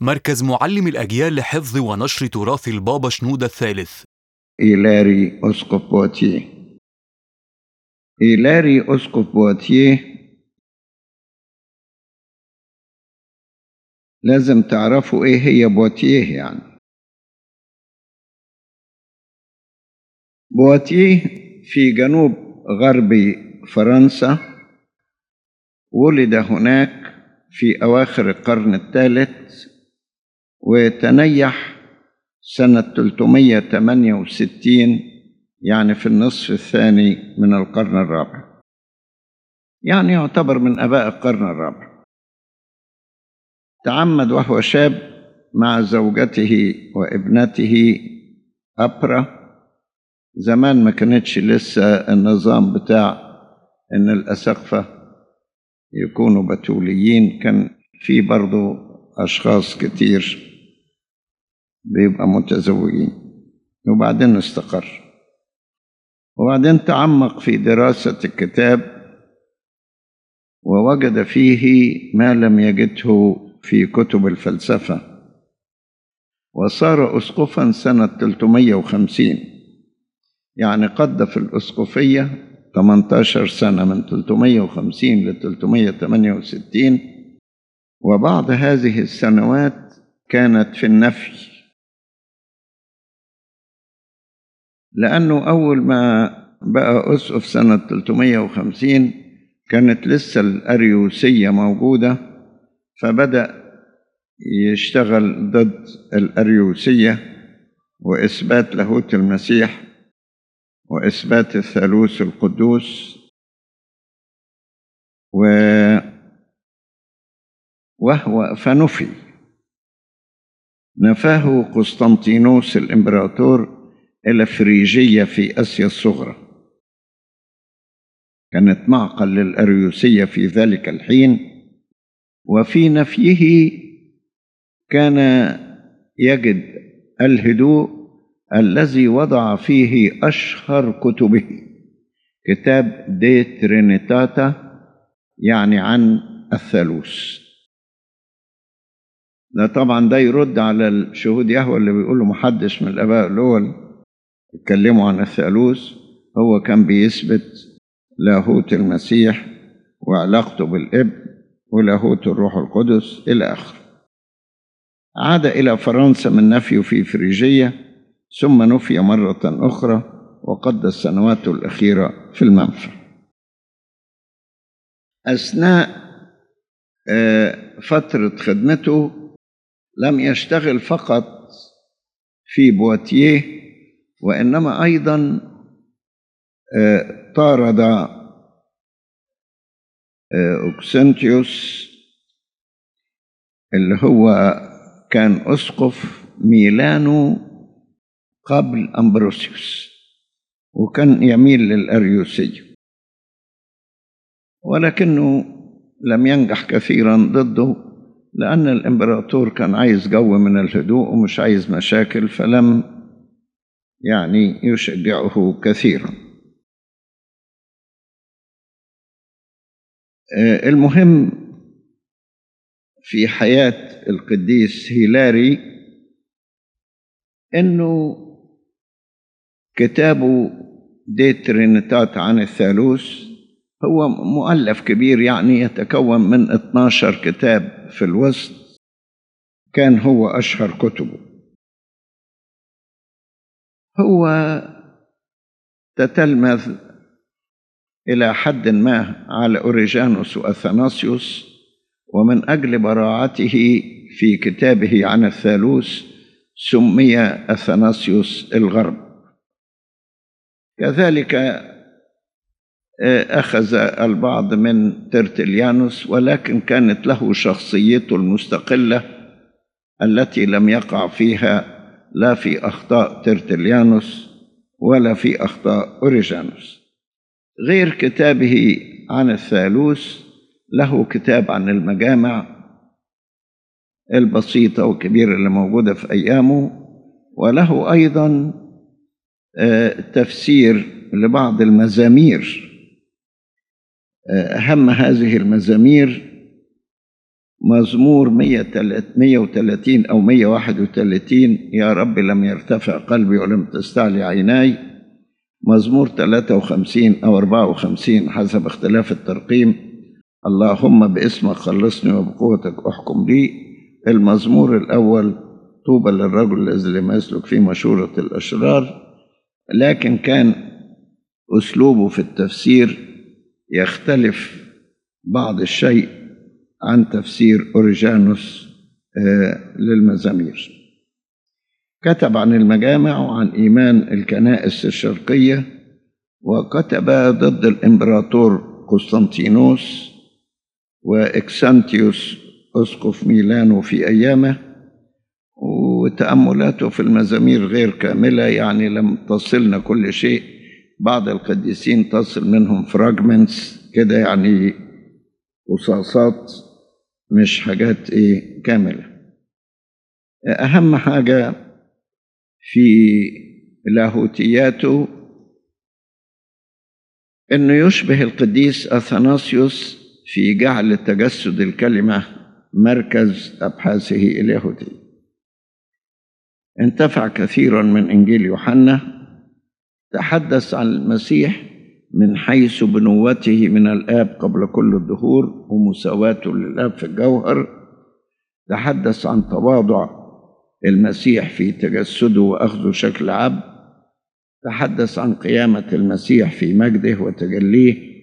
مركز معلم الأجيال لحفظ ونشر تراث البابا شنودة الثالث إيلاري أسقف بواتيه إيلاري أسقف بواتيه لازم تعرفوا إيه هي بواتيه يعني بواتيه في جنوب غرب فرنسا ولد هناك في أواخر القرن الثالث وتنيح سنة 368 يعني في النصف الثاني من القرن الرابع يعني يعتبر من أباء القرن الرابع تعمد وهو شاب مع زوجته وابنته أبرة زمان ما كانتش لسه النظام بتاع إن الأسقفة يكونوا بتوليين كان في برضو أشخاص كتير بيبقى متزوجين وبعدين استقر وبعدين تعمق في دراسة الكتاب ووجد فيه ما لم يجده في كتب الفلسفة وصار أسقفا سنة 350 يعني قضى في الأسقفية 18 سنة من 350 ل 368 وبعض هذه السنوات كانت في النفي لأنه أول ما بقى أسقف سنة 350 كانت لسه الأريوسية موجودة فبدأ يشتغل ضد الأريوسية وإثبات لاهوت المسيح وإثبات الثالوث القدوس و وهو فنفي نفاه قسطنطينوس الإمبراطور إلى فريجية في آسيا الصغرى كانت معقل للأريوسية في ذلك الحين وفي نفيه كان يجد الهدوء الذي وضع فيه أشهر كتبه كتاب دي ترينيتاتا يعني عن الثالوث ده طبعا ده يرد على الشهود يهوى اللي بيقولوا محدش من الآباء الأول اتكلموا عن الثالوث هو كان بيثبت لاهوت المسيح وعلاقته بالابن ولاهوت الروح القدس إلى آخره عاد إلى فرنسا من نفيه في فريجية ثم نفي مرة أخرى وقضى السنوات الأخيرة في المنفى أثناء فترة خدمته لم يشتغل فقط في بواتيه وإنما أيضا طارد أوكسنتيوس اللي هو كان أسقف ميلانو قبل أمبروسيوس وكان يميل للأريوسية ولكنه لم ينجح كثيرا ضده لأن الإمبراطور كان عايز جو من الهدوء ومش عايز مشاكل فلم يعني يشجعه كثيرا المهم في حياة القديس هيلاري انه كتابه دي ترينيتات عن الثالوث هو مؤلف كبير يعني يتكون من 12 كتاب في الوسط كان هو أشهر كتبه هو تتلمذ إلى حد ما على أوريجانوس وأثناسيوس ومن أجل براعته في كتابه عن الثالوث سمي أثناسيوس الغرب كذلك أخذ البعض من ترتليانوس ولكن كانت له شخصيته المستقلة التي لم يقع فيها لا في أخطاء ترتليانوس ولا في أخطاء أوريجانوس غير كتابه عن الثالوث له كتاب عن المجامع البسيطة والكبيرة اللي موجودة في أيامه وله أيضا تفسير لبعض المزامير أهم هذه المزامير مزمور 130 أو 131 يا رب لم يرتفع قلبي ولم تستعلي عيناي مزمور 53 أو 54 حسب اختلاف الترقيم اللهم باسمك خلصني وبقوتك احكم لي المزمور الأول طوبى للرجل الذي لم يسلك في مشورة الأشرار لكن كان أسلوبه في التفسير يختلف بعض الشيء عن تفسير أوريجانوس للمزامير كتب عن المجامع وعن إيمان الكنائس الشرقية وكتب ضد الإمبراطور قسطنطينوس وإكسانتيوس أسقف ميلانو في أيامه وتأملاته في المزامير غير كاملة يعني لم تصلنا كل شيء بعض القديسين تصل منهم فراجمنتس كده يعني قصاصات مش حاجات ايه كاملة أهم حاجة في لاهوتياته انه يشبه القديس اثناسيوس في جعل تجسد الكلمه مركز ابحاثه اليهوديه انتفع كثيرا من انجيل يوحنا تحدث عن المسيح من حيث بنوته من الاب قبل كل الدهور ومساواته للاب في الجوهر تحدث عن تواضع المسيح في تجسده واخذه شكل عبد تحدث عن قيامة المسيح في مجده وتجليه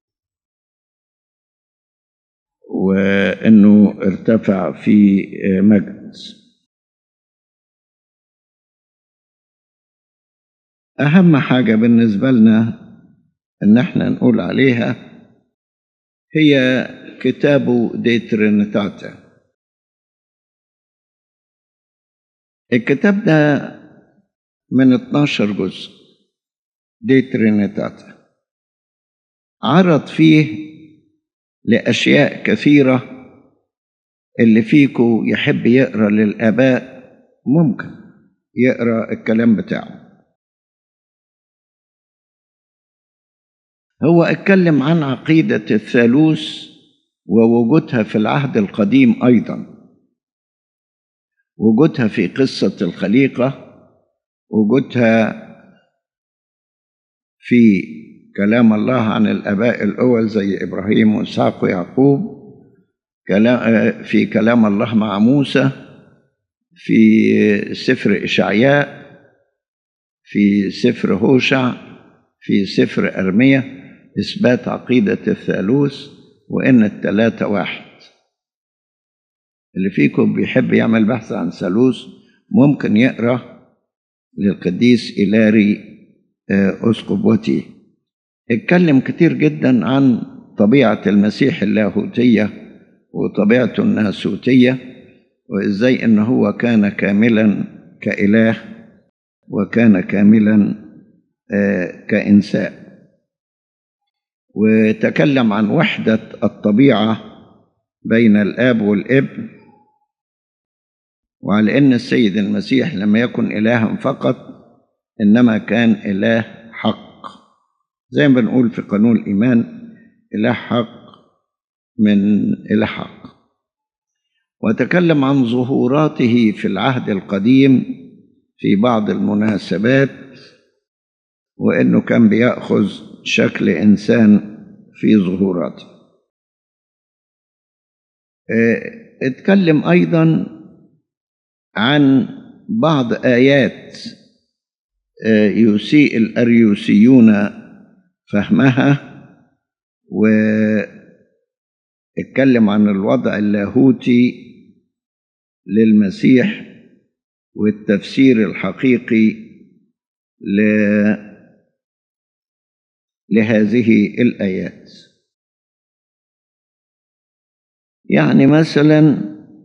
وأنه ارتفع في مجد أهم حاجة بالنسبة لنا إن احنا نقول عليها هي كتابه دي ترينيتاتا الكتاب ده من 12 جزء دي ترينيتاتا عرض فيه لأشياء كثيرة اللي فيكو يحب يقرأ للآباء ممكن يقرأ الكلام بتاعه هو اتكلم عن عقيدة الثالوث ووجودها في العهد القديم أيضا وجودها في قصة الخليقة وجودها في كلام الله عن الآباء الأول زي إبراهيم وإسحاق ويعقوب كلام في كلام الله مع موسى في سفر إشعياء في سفر هوشع في سفر أرمية إثبات عقيدة الثالوث وإن التلاتة واحد اللي فيكم بيحب يعمل بحث عن ثالوث ممكن يقرأ للقديس إلاري أسقف وتي اتكلم كتير جدا عن طبيعة المسيح اللاهوتية وطبيعته الناسوتية وإزاي إن هو كان كاملا كإله وكان كاملا كإنسان وتكلم عن وحدة الطبيعة بين الآب والابن وعلى أن السيد المسيح لم يكن إلها فقط إنما كان إله حق زي ما بنقول في قانون الإيمان إله حق من إله حق وتكلم عن ظهوراته في العهد القديم في بعض المناسبات وإنه كان بيأخذ شكل إنسان في ظهوراته اتكلم أيضا عن بعض آيات يسيء الأريوسيون فهمها واتكلم عن الوضع اللاهوتي للمسيح والتفسير الحقيقي ل... لهذه الآيات يعني مثلا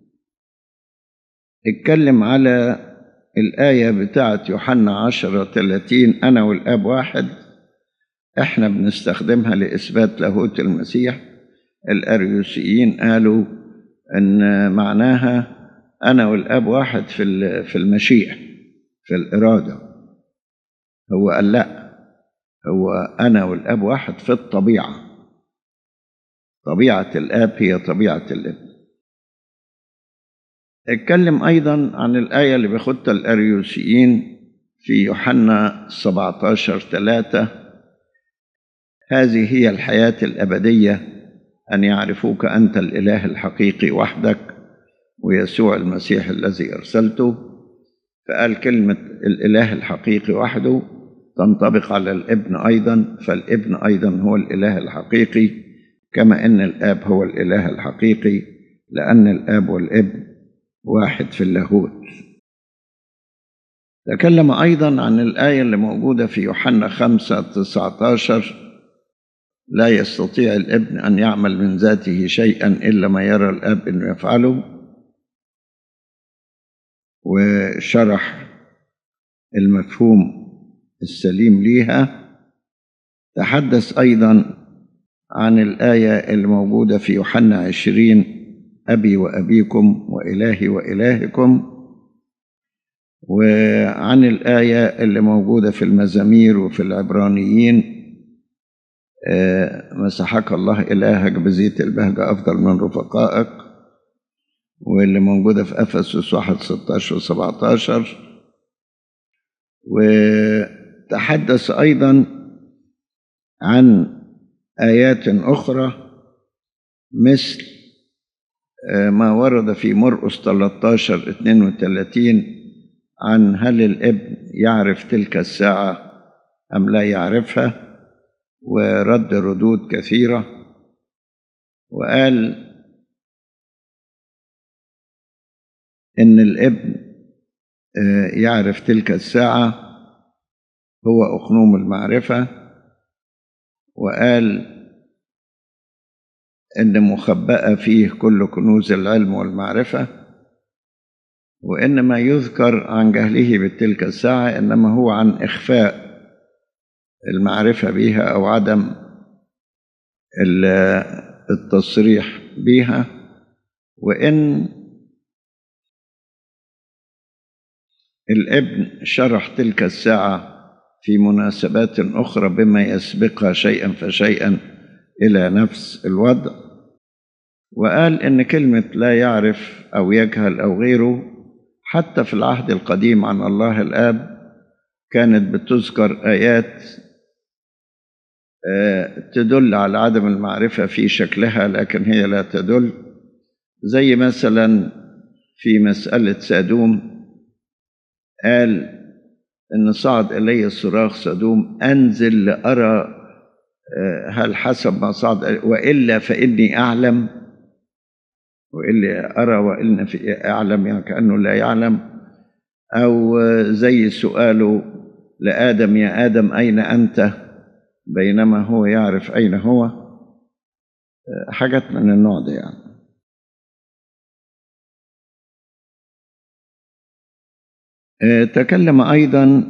اتكلم على الآية بتاعة يوحنا عشرة ثلاثين أنا والآب واحد إحنا بنستخدمها لإثبات لاهوت المسيح الأريوسيين قالوا أن معناها أنا والآب واحد في في المشيئة في الإرادة هو قال لا هو أنا والآب واحد في الطبيعة طبيعة الآب هي طبيعة الابن اتكلم أيضا عن الآية اللي بياخدها الأريوسيين في يوحنا 17 3 هذه هي الحياة الأبدية أن يعرفوك أنت الإله الحقيقي وحدك ويسوع المسيح الذي أرسلته فقال كلمة الإله الحقيقي وحده تنطبق على الابن أيضا فالابن أيضا هو الإله الحقيقي كما أن الآب هو الإله الحقيقي لأن الآب والابن واحد في اللاهوت تكلم أيضا عن الآية اللي موجودة في يوحنا خمسة تسعة عشر لا يستطيع الابن أن يعمل من ذاته شيئا إلا ما يرى الآب أنه يفعله وشرح المفهوم السليم ليها تحدث أيضا عن الآية الموجودة في يوحنا عشرين أبي وأبيكم وإلهي وإلهكم وعن الآية اللي موجودة في المزامير وفي العبرانيين مسحك الله إلهك بزيت البهجة أفضل من رفقائك واللي موجودة في أفسس واحد ستاشر وسبعتاشر وتحدث أيضا عن آيات أخرى مثل ما ورد في مرقس 13 32 عن هل الابن يعرف تلك الساعة أم لا يعرفها ورد ردود كثيرة وقال إن الابن يعرف تلك الساعة هو أقنوم المعرفة وقال إن مخبأة فيه كل كنوز العلم والمعرفة وإن ما يذكر عن جهله بتلك الساعة إنما هو عن إخفاء المعرفة بها أو عدم التصريح بها وإن الابن شرح تلك الساعة في مناسبات أخرى بما يسبقها شيئا فشيئا إلى نفس الوضع وقال إن كلمة لا يعرف أو يجهل أو غيره حتى في العهد القديم عن الله الآب كانت بتذكر آيات تدل على عدم المعرفة في شكلها لكن هي لا تدل زي مثلا في مسألة سادوم قال إن صعد إلي صراخ سدوم أنزل لأرى هل حسب ما صعد وإلا فإني أعلم وإلا أرى وإن في أعلم يعني كأنه لا يعلم أو زي سؤاله لآدم يا آدم أين أنت بينما هو يعرف أين هو حاجات من النوع ده يعني تكلم أيضا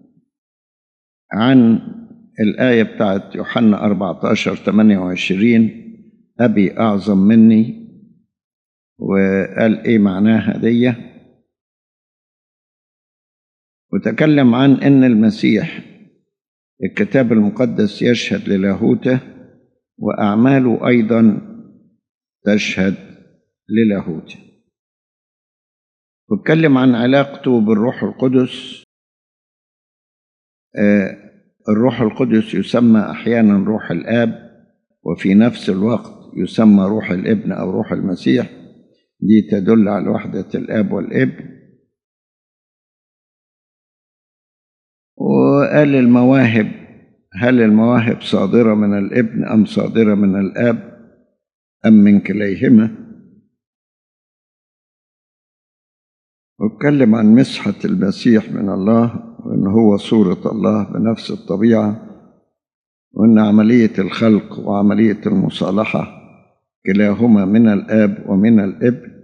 عن الآية بتاعت يوحنا 14 28 أبي أعظم مني وقال إيه معناها دي وتكلم عن إن المسيح الكتاب المقدس يشهد للاهوته وأعماله أيضا تشهد للاهوته واتكلم عن علاقته بالروح القدس الروح القدس يسمى أحيانا روح الآب وفي نفس الوقت يسمى روح الابن أو روح المسيح دي تدل على وحدة الآب والابن وقال المواهب هل المواهب صادرة من الابن أم صادرة من الآب أم من كليهما واتكلم عن مسحة المسيح من الله وأن هو صورة الله بنفس الطبيعة وأن عملية الخلق وعملية المصالحة كلاهما من الآب ومن الابن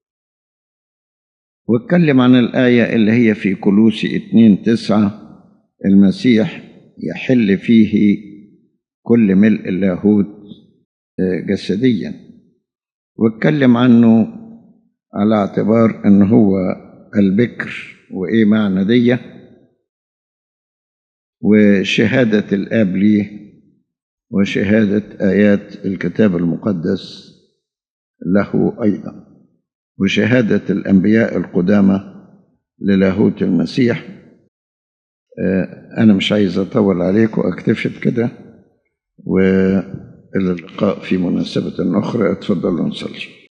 واتكلم عن الآية اللي هي في كلوسي اتنين تسعة المسيح يحل فيه كل ملء اللاهوت جسديا واتكلم عنه على اعتبار ان هو البكر وايه معنى دي وشهادة الآب ليه وشهادة آيات الكتاب المقدس له أيضا وشهادة الأنبياء القدامى للاهوت المسيح آه، أنا مش عايز أطول عليكم أكتفي بكده وإلى اللقاء في مناسبة أخرى اتفضلوا نصلي